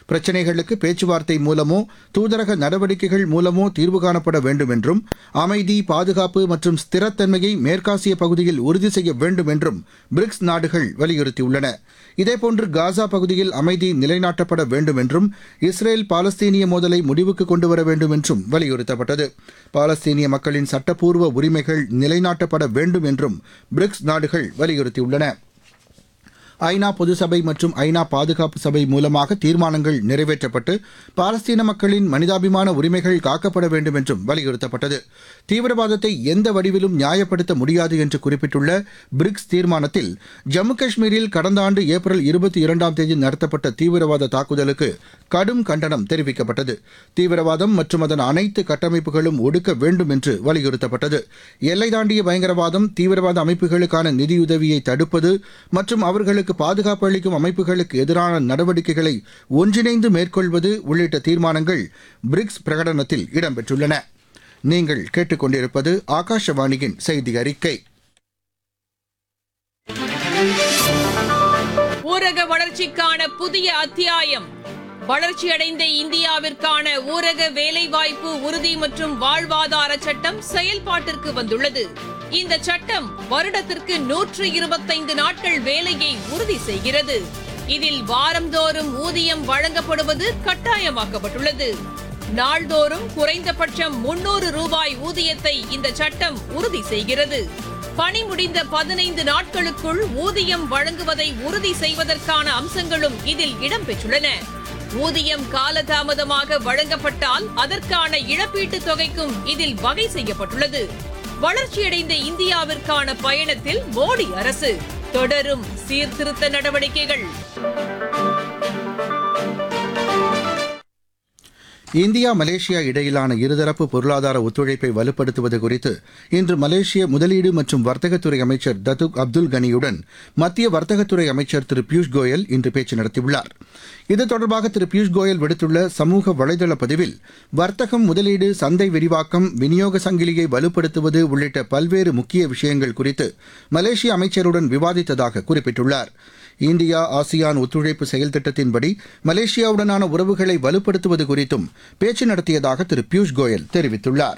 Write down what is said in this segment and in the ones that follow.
பிரச்சினைகளுக்கு பேச்சுவார்த்தை மூலமோ தூதரக நடவடிக்கைகள் மூலமோ தீர்வு காணப்பட வேண்டும் என்றும் அமைதி பாதுகாப்பு மற்றும் ஸ்திரத்தன்மையை மேற்காசிய பகுதியில் உறுதி செய்ய வேண்டும் என்றும் பிரிக்ஸ் நாடுகள் வலியுறுத்தியுள்ளன இதேபோன்று காசா பகுதியில் அமைதி நிலைநாட்டப்பட வேண்டும் என்றும் இஸ்ரேல் பாலஸ்தீனிய மோதலை முடிவுக்கு கொண்டுவர வேண்டும் என்றும் வலியுறுத்தப்பட்டது பாலஸ்தீனிய மக்களின் சட்டப்பூர்வ உரிமைகள் நிலைநாட்டப்பட வேண்டும் என்றும் பிரிக்ஸ் நாடுகள் வலியுறுத்தியுள்ளன ஐநா பொதுசபை மற்றும் ஐநா பாதுகாப்பு சபை மூலமாக தீர்மானங்கள் நிறைவேற்றப்பட்டு பாலஸ்தீன மக்களின் மனிதாபிமான உரிமைகள் காக்கப்பட வேண்டும் என்றும் வலியுறுத்தப்பட்டது தீவிரவாதத்தை எந்த வடிவிலும் நியாயப்படுத்த முடியாது என்று குறிப்பிட்டுள்ள பிரிக்ஸ் தீர்மானத்தில் ஜம்மு காஷ்மீரில் கடந்த ஆண்டு ஏப்ரல் இருபத்தி இரண்டாம் தேதி நடத்தப்பட்ட தீவிரவாத தாக்குதலுக்கு கடும் கண்டனம் தெரிவிக்கப்பட்டது தீவிரவாதம் மற்றும் அதன் அனைத்து கட்டமைப்புகளும் ஒடுக்க வேண்டும் என்று வலியுறுத்தப்பட்டது எல்லை தாண்டிய பயங்கரவாதம் தீவிரவாத அமைப்புகளுக்கான நிதியுதவியை தடுப்பது மற்றும் அவர்களுக்கு பாதுகாப்பு அளிக்கும் அமைப்புகளுக்கு எதிரான நடவடிக்கைகளை ஒன்றிணைந்து மேற்கொள்வது உள்ளிட்ட தீர்மானங்கள் பிரிக்ஸ் பிரகடனத்தில் இடம்பெற்றுள்ளன நீங்கள் கேட்டுக்கொண்டிருப்பது ஆகாஷவாணியின் செய்தி அறிக்கை ஊரக வளர்ச்சிக்கான புதிய அத்தியாயம் வளர்ச்சியடைந்த இந்தியாவிற்கான ஊரக வேலைவாய்ப்பு உறுதி மற்றும் வாழ்வாதார சட்டம் செயல்பாட்டிற்கு வந்துள்ளது இந்த சட்டம் வருடத்திற்கு நூற்று இருபத்தைந்து நாட்கள் வேலையை உறுதி செய்கிறது இதில் வாரந்தோறும் ஊதியம் வழங்கப்படுவது கட்டாயமாக்கப்பட்டுள்ளது நாள்தோறும் குறைந்தபட்சம் முன்னூறு ரூபாய் ஊதியத்தை இந்த சட்டம் உறுதி செய்கிறது பணி முடிந்த பதினைந்து நாட்களுக்குள் ஊதியம் வழங்குவதை உறுதி செய்வதற்கான அம்சங்களும் இதில் இடம்பெற்றுள்ளன ஊதியம் காலதாமதமாக வழங்கப்பட்டால் அதற்கான இழப்பீட்டுத் தொகைக்கும் இதில் வகை செய்யப்பட்டுள்ளது வளர்ச்சியடைந்த இந்தியாவிற்கான பயணத்தில் மோடி அரசு தொடரும் சீர்திருத்த நடவடிக்கைகள் இந்தியா மலேசியா இடையிலான இருதரப்பு பொருளாதார ஒத்துழைப்பை வலுப்படுத்துவது குறித்து இன்று மலேசிய முதலீடு மற்றும் வர்த்தகத்துறை அமைச்சர் தத்துக் அப்துல் கனியுடன் மத்திய வர்த்தகத்துறை அமைச்சர் திரு பியூஷ் கோயல் இன்று பேச்சு நடத்தியுள்ளார் இது தொடர்பாக திரு பியூஷ் கோயல் விடுத்துள்ள சமூக வலைதள பதிவில் வர்த்தகம் முதலீடு சந்தை விரிவாக்கம் விநியோக சங்கிலியை வலுப்படுத்துவது உள்ளிட்ட பல்வேறு முக்கிய விஷயங்கள் குறித்து மலேசிய அமைச்சருடன் விவாதித்ததாக குறிப்பிட்டுள்ளார் இந்தியா ஆசியான் ஒத்துழைப்பு செயல் திட்டத்தின்படி மலேசியாவுடனான உறவுகளை வலுப்படுத்துவது குறித்தும் பேச்சு நடத்தியதாக திரு பியூஷ் கோயல் தெரிவித்துள்ளார்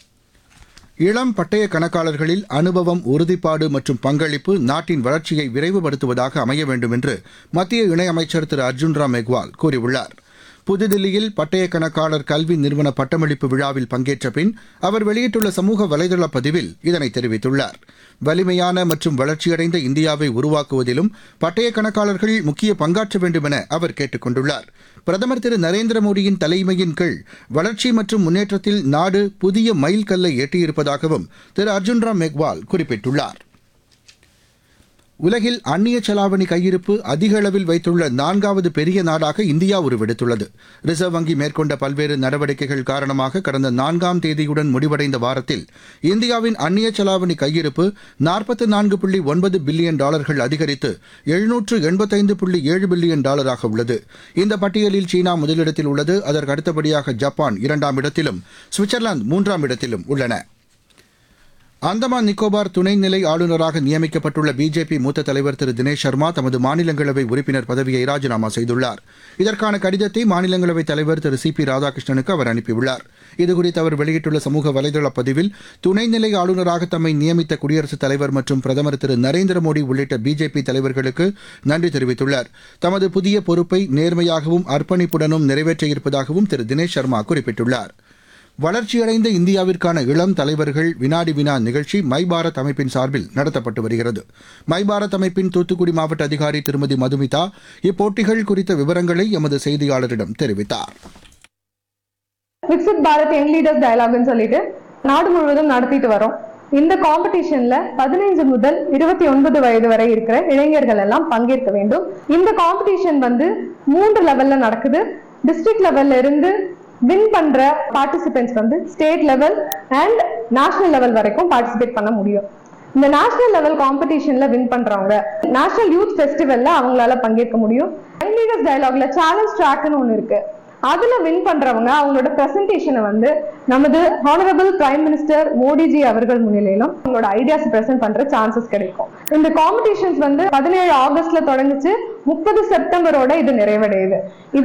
இளம் பட்டய கணக்காளர்களில் அனுபவம் உறுதிப்பாடு மற்றும் பங்களிப்பு நாட்டின் வளர்ச்சியை விரைவுபடுத்துவதாக அமைய வேண்டும் என்று மத்திய இணையமைச்சர் திரு அர்ஜுன் ராம் மெக்வால் கூறியுள்ளார் புதுதில்லியில் பட்டய கணக்காளர் கல்வி நிறுவன பட்டமளிப்பு விழாவில் பங்கேற்ற பின் அவர் வெளியிட்டுள்ள சமூக வலைதள பதிவில் இதனை தெரிவித்துள்ளார் வலிமையான மற்றும் வளர்ச்சியடைந்த இந்தியாவை உருவாக்குவதிலும் பட்டய கணக்காளர்கள் முக்கிய பங்காற்ற வேண்டும் என அவர் கேட்டுக் கொண்டுள்ளார் பிரதமர் திரு நரேந்திர மோடியின் தலைமையின் கீழ் வளர்ச்சி மற்றும் முன்னேற்றத்தில் நாடு புதிய மைல்கல்லை எட்டியிருப்பதாகவும் திரு அர்ஜுன் ராம் மெக்வால் குறிப்பிட்டுள்ளார் உலகில் அந்நிய செலாவணி கையிருப்பு அதிக அளவில் வைத்துள்ள நான்காவது பெரிய நாடாக இந்தியா உருவெடுத்துள்ளது ரிசர்வ் வங்கி மேற்கொண்ட பல்வேறு நடவடிக்கைகள் காரணமாக கடந்த நான்காம் தேதியுடன் முடிவடைந்த வாரத்தில் இந்தியாவின் அந்நிய செலாவணி கையிருப்பு நாற்பத்து நான்கு புள்ளி ஒன்பது பில்லியன் டாலர்கள் அதிகரித்து எழுநூற்று எண்பத்தைந்து புள்ளி ஏழு பில்லியன் டாலராக உள்ளது இந்த பட்டியலில் சீனா முதலிடத்தில் உள்ளது அதற்கு அடுத்தபடியாக ஜப்பான் இரண்டாம் இடத்திலும் சுவிட்சர்லாந்து மூன்றாம் இடத்திலும் உள்ளன அந்தமான் நிக்கோபார் துணைநிலை ஆளுநராக நியமிக்கப்பட்டுள்ள பிஜேபி மூத்த தலைவர் திரு தினேஷ் சர்மா தமது மாநிலங்களவை உறுப்பினர் பதவியை ராஜினாமா செய்துள்ளார் இதற்கான கடிதத்தை மாநிலங்களவை தலைவர் திரு சி பி ராதாகிருஷ்ணனுக்கு அவர் அனுப்பியுள்ளார் இதுகுறித்து அவர் வெளியிட்டுள்ள சமூக வலைதள பதிவில் துணைநிலை ஆளுநராக தம்மை நியமித்த குடியரசுத் தலைவர் மற்றும் பிரதமர் திரு நரேந்திர மோடி உள்ளிட்ட பிஜேபி தலைவர்களுக்கு நன்றி தெரிவித்துள்ளார் தமது புதிய பொறுப்பை நேர்மையாகவும் அர்ப்பணிப்புடனும் நிறைவேற்ற இருப்பதாகவும் திரு தினேஷ் சர்மா குறிப்பிட்டுள்ளார் வளர்ச்சியடைந்த இந்தியாவிற்கான இளம் தலைவர்கள் வினாடி வினா நிகழ்ச்சி மை பாரத் அமைப்பின் சார்பில் நடத்தப்பட்டு வருகிறது மை பாரத் அமைப்பின் தூத்துக்குடி மாவட்ட அதிகாரி திருமதி மதுமிதா இப்போட்டிகள் குறித்த விவரங்களை எமது செய்தியாளரிடம் தெரிவித்தார் விக்சிட் பாரத் யங் லீடர்ஸ் டயலாக்னு சொல்லிட்டு நாடு முழுவதும் நடத்திட்டு வரோம் இந்த காம்படிஷன்ல பதினைஞ்சு முதல் இருபத்தி ஒன்பது வயது வரை இருக்கிற இளைஞர்கள் எல்லாம் பங்கேற்க வேண்டும் இந்த காம்படிஷன் வந்து மூன்று லெவல்ல நடக்குது டிஸ்ட்ரிக்ட் லெவல்ல இருந்து வின் பண்ற பார்ட்டிசிபென்ட்ஸ் வந்து state level and national level வரைக்கும் பார்ட்டிசிபேட் பண்ண முடியும் இந்த நேஷனல் லெவல் காம்படிஷன்ல வின் பண்றவங்க நேஷனல் யூத் ஃபெஸ்டிவல்ல அவங்களால பங்கேற்க முடியும் யங் லீடர்ஸ் டயலாக்ல சேலஞ்ச் ட்ராக்னு ஒன்று இருக்கு அதுல வின் பண்றவங்க அவங்களோட பிரசன்டேஷனை வந்து நமது ஹானரபிள் பிரைம் மினிஸ்டர் மோடிஜி அவர்கள் முன்னிலையிலும் அவங்களோட ஐடியாஸ் பிரசன்ட் பண்ற சான்சஸ் கிடைக்கும் இந்த காம்படிஷன்ஸ் வந்து பதினேழு ஆகஸ்ட்ல தொடங்குச்சு முப்பது செப்டம்பரோட இது நிறைவடையுது இது